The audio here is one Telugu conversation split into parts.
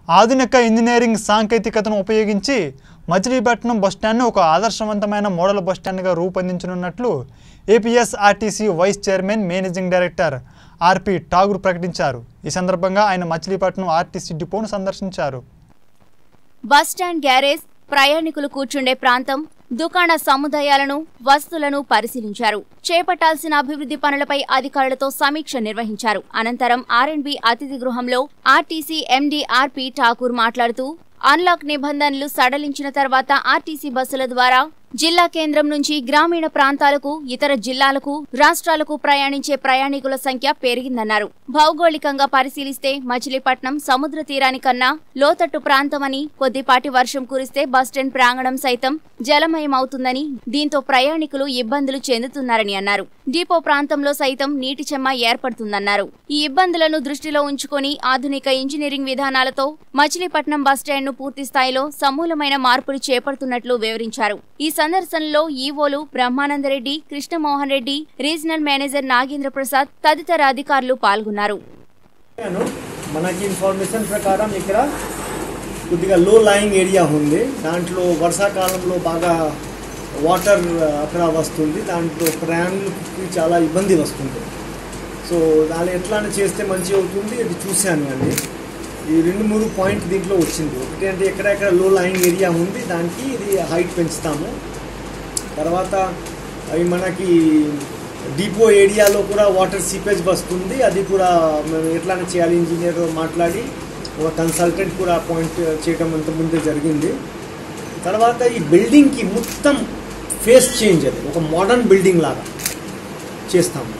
ఆధునిక ఇంజనీరింగ్ సాంకేతికతను ఉపయోగించి మచిలీపట్నం బస్టాండ్ను ఒక ఆదర్శవంతమైన మోడల్ బస్టాండ్గా రూపొందించనున్నట్లు APSRTC vice chairman managing director RP Thakur ప్రకటించారు ఈ సందర్భంగా ఆయన మచిలీపట్నం ఆర్టీసీ డిపోను సందర్శించారు బస్టాండ్ గ్యారేజ్ ప్రయాణికులు కూర్చుండే ప్రాంతం దుకాణ సముదాయాలను వస్తువులను పరిశీలించారు చేపట్టాల్సిన అభివృద్ధి పనులపై అధికారులతో సమీక్ష నిర్వహించారు అనంతరం ఆర్ఎండ్బి అతిథి గృహంలో ఆర్టీసీ ఎండీ ఆర్పి ఠాకూర్ మాట్లాడుతూ అన్లాక్ నిబంధనలు సడలించిన తర్వాత ఆర్టీసీ బస్సుల ద్వారా జిల్లా కేంద్రం నుంచి గ్రామీణ ప్రాంతాలకు ఇతర జిల్లాలకు రాష్ట్రాలకు ప్రయాణించే ప్రయాణికుల సంఖ్య పెరిగిందన్నారు భౌగోళికంగా పరిశీలిస్తే మచిలీపట్నం సముద్ర తీరానికన్నా లోతట్టు ప్రాంతమని కొద్దిపాటి వర్షం కురిస్తే బస్టాండ్ ప్రాంగణం సైతం జలమయమవుతుందని దీంతో ప్రయాణికులు ఇబ్బందులు చెందుతున్నారని అన్నారు డిపో ప్రాంతంలో సైతం నీటి చెమ్మ ఏర్పడుతుందన్నారు ఈ ఇబ్బందులను దృష్టిలో ఉంచుకొని ఆధునిక ఇంజనీరింగ్ విధానాలతో మచిలీపట్నం బస్టాండ్ను పూర్తి స్థాయిలో సమూలమైన మార్పులు చేపడుతున్నట్లు వివరించారు ఈ సందర్శనలో ఈవోలు బ్రహ్మానందరెడ్డి కృష్ణమోహన్ రెడ్డి రీజనల్ మేనేజర్ నాగేంద్ర ప్రసాద్ తదితర అధికారులు పాల్గొన్నారు నేను మనకి ఇన్ఫర్మేషన్ ప్రకారం ఇక్కడ కొద్దిగా లో లయింగ్ ఏరియా ఉంది దాంట్లో వర్షాకాలంలో బాగా వాటర్ అక్కడ వస్తుంది దాంట్లో ప్రయాణికులకి చాలా ఇబ్బంది వస్తుంది సో దాని ఎట్లా చేస్తే మంచి అవుతుంది ఇది చూశాను అండి ఈ రెండు మూడు పాయింట్ దీంట్లో వచ్చింది ఒకటి అంటే ఎక్కడెక్కడ లో లయింగ్ ఏరియా ఉంది దానికి ఇది హైట్ పెంచుతాము తర్వాత అవి మనకి డిపో ఏరియాలో కూడా వాటర్ సీపేజ్ వస్తుంది అది కూడా మేము ఎట్లా చేయాలి ఇంజనీర్ మాట్లాడి ఒక కన్సల్టెంట్ కూడా అపాయింట్ చేయడం అంత ముందే జరిగింది తర్వాత ఈ బిల్డింగ్కి మొత్తం ఫేస్ చేంజ్ అది ఒక మోడర్న్ బిల్డింగ్ లాగా చేస్తాము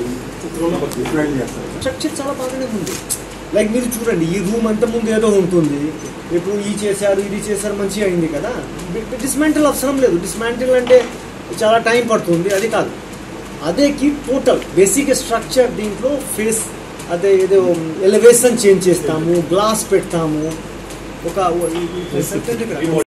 స్ట్రక్చర్ చాలా బాగానే ఉంది లైక్ మీరు చూడండి ఈ రూమ్ అంత ముందు ఏదో ఉంటుంది ఇప్పుడు ఈ చేశారు ఇది చేశారు మంచిగా అయింది కదా డిస్మాంటిల్ అవసరం లేదు డిస్మాంటిల్ అంటే చాలా టైం పడుతుంది అది కాదు అదేకి టోటల్ బేసిక్ స్ట్రక్చర్ దీంట్లో ఫేస్ అదే ఏదో ఎలివేషన్ చేంజ్ చేస్తాము గ్లాస్ పెడతాము ఒక